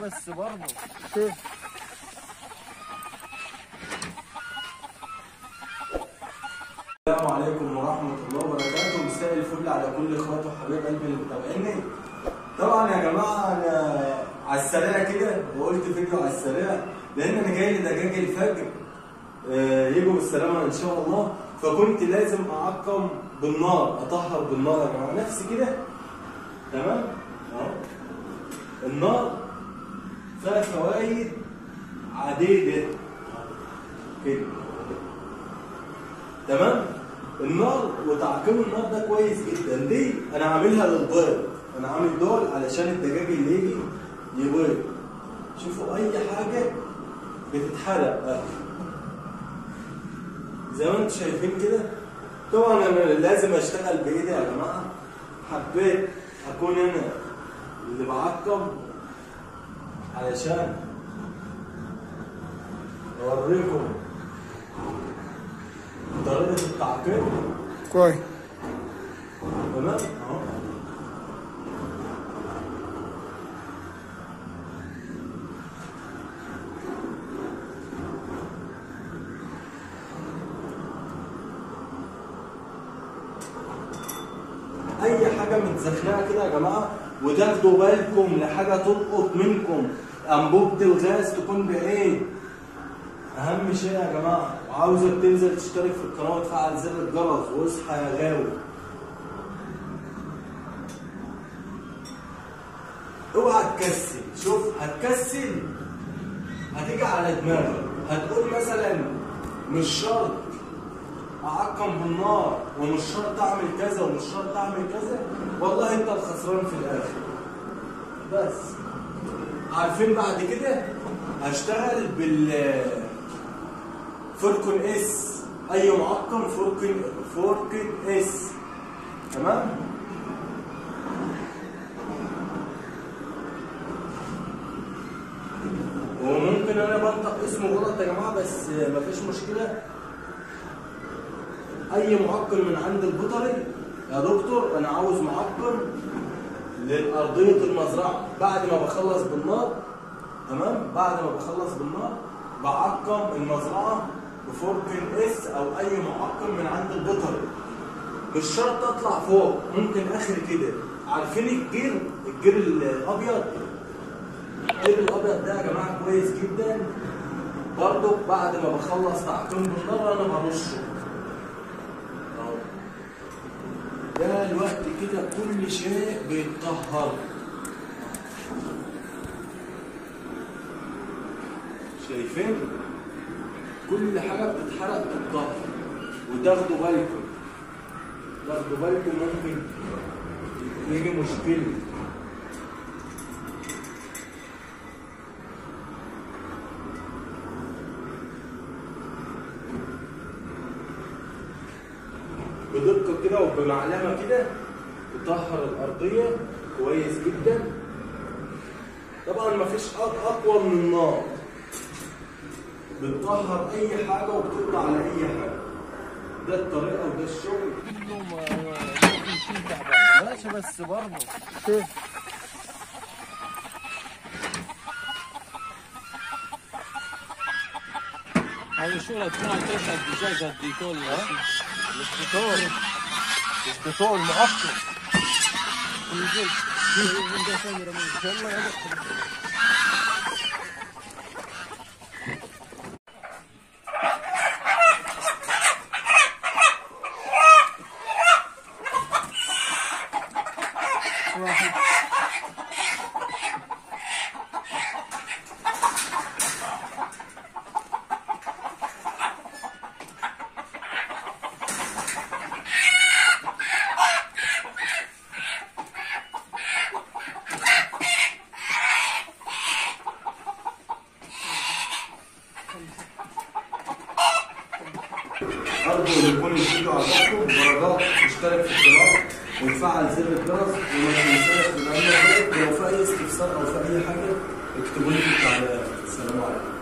بس برضه شوف السلام عليكم ورحمة الله وبركاته مساء الفل على كل اخواتي وحبايب قلبي اللي متابعيني طبعا يا جماعة أنا على السريع كده وقلت فيديو على السريع لأن أنا جاي لدجاج الفجر آه، يجوا بالسلامة إن شاء الله فكنت لازم أعقم بالنار أطهر بالنار يا جماعة نفسي كده تمام أهو النار فيها فوائد عديدة كده تمام النار وتعقيم النار ده كويس جدا ليه انا عاملها للبيض انا عامل دول علشان الدجاج اللي يجي يبيض شوفوا اي حاجه بتتحرق أهي. زي ما انتم شايفين كده طبعا انا لازم اشتغل بايدي يا جماعه حبيت اكون انا اللي بعقم علشان اوريكم طريقه التعقيم كويس تمام اهو اي حاجه متزخنقه كده يا جماعه وتاخدوا بالكم لحاجه تلقط منكم انبوبه الغاز تكون بايه اهم شيء يا جماعه وعاوزك تنزل تشترك في القناه وتفعل زر الجرس واصحى يا غاوي اوعى تكسل شوف هتكسل هتيجي على دماغك هتقول مثلا مش شرط اعقم بالنار ومش شرط اعمل كذا ومش شرط اعمل كذا والله انت الخسران في الاخر بس عارفين بعد كده هشتغل بال فوركن اس اي معقم فوركن فوركن اس تمام وممكن انا بنطق اسمه غلط يا جماعه بس مفيش مشكله اي معقم من عند البيطري يا دكتور انا عاوز معقم لارضيه المزرعه بعد ما بخلص بالنار تمام بعد ما بخلص بالنار بعقم المزرعه بفوركن اس او اي معقم من عند البيطري مش شرط اطلع فوق ممكن اخر كده عارفين الجير الجير الابيض الجير الابيض ده يا جماعه كويس جدا برضه بعد ما بخلص تعقيم بالنار انا برشه أهو. ده الوقت كده كل شيء بيتطهر شايفين كل حاجه بتتحرق بتتطهر وتاخدوا بالكم تاخدوا بالكم ممكن يجي مشكله بدقة كده وبمعلمة كده تطهر الأرضية كويس جدا طبعا مفيش أق- أقوى من النار بتطهر أي حاجة وبتقضي على أي حاجة ده الطريقة وده الشغل ماشي بس برضه شوف هذه الشغلة تكون على تسعة الدجاج الديكول مش بتول مش بتول معقم أرجو إن يكون الفيديو عجبكم درجات اشترك في القناة وتفعل زر الجرس وما تنساش من أهم حاجة لو في أي استفسار أو في أي حاجة اكتبوا لي في التعليقات السلام عليكم